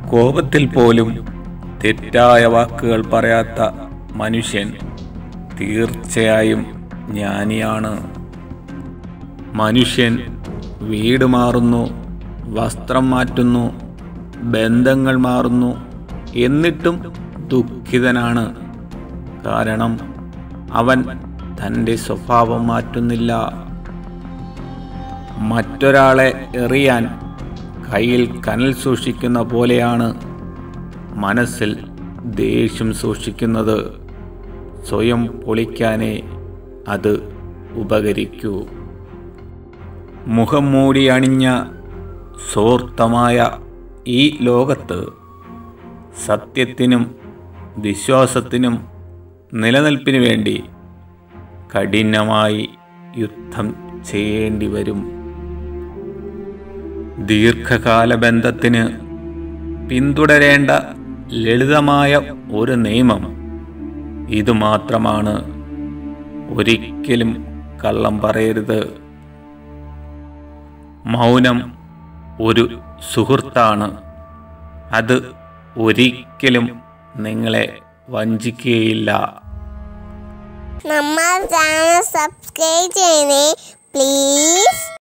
കോപത്തിൽ പോലും തെറ്റായ വാക്കുകൾ പറയാത്ത മനുഷ്യൻ തീർച്ചയായും ജ്ഞാനിയാണ് മനുഷ്യൻ വീട് മാറുന്നു വസ്ത്രം മാറ്റുന്നു ബന്ധങ്ങൾ മാറുന്നു എന്നിട്ടും ദുഃഖിതനാണ് കാരണം അവൻ തൻ്റെ സ്വഭാവം മാറ്റുന്നില്ല മറ്റൊരാളെ എറിയാൻ കയ്യിൽ കനൽ സൂക്ഷിക്കുന്ന പോലെയാണ് മനസ്സിൽ ദേഷ്യം സൂക്ഷിക്കുന്നത് സ്വയം പൊളിക്കാനേ അത് ഉപകരിക്കൂ മുഖം മൂടി അണിഞ്ഞ സോർത്ഥമായ ഈ ലോകത്ത് സത്യത്തിനും വിശ്വാസത്തിനും നിലനിൽപ്പിനു വേണ്ടി കഠിനമായി യുദ്ധം ചെയ്യേണ്ടി വരും ദീർഘകാല ബന്ധത്തിന് പിന്തുടരേണ്ട ലളിതമായ ഒരു നിയമം ഇതുമാത്രമാണ് ഒരിക്കലും കള്ളം പറയരുത് മൗനം ഒരു സുഹൃത്താണ് അത് ഒരിക്കലും നിങ്ങളെ വഞ്ചിക്കുകയില്ല നമ്മൾ ചാനൽ സബ്സ്ക്രൈബ് ചെയ്യണേ പ്ലീസ്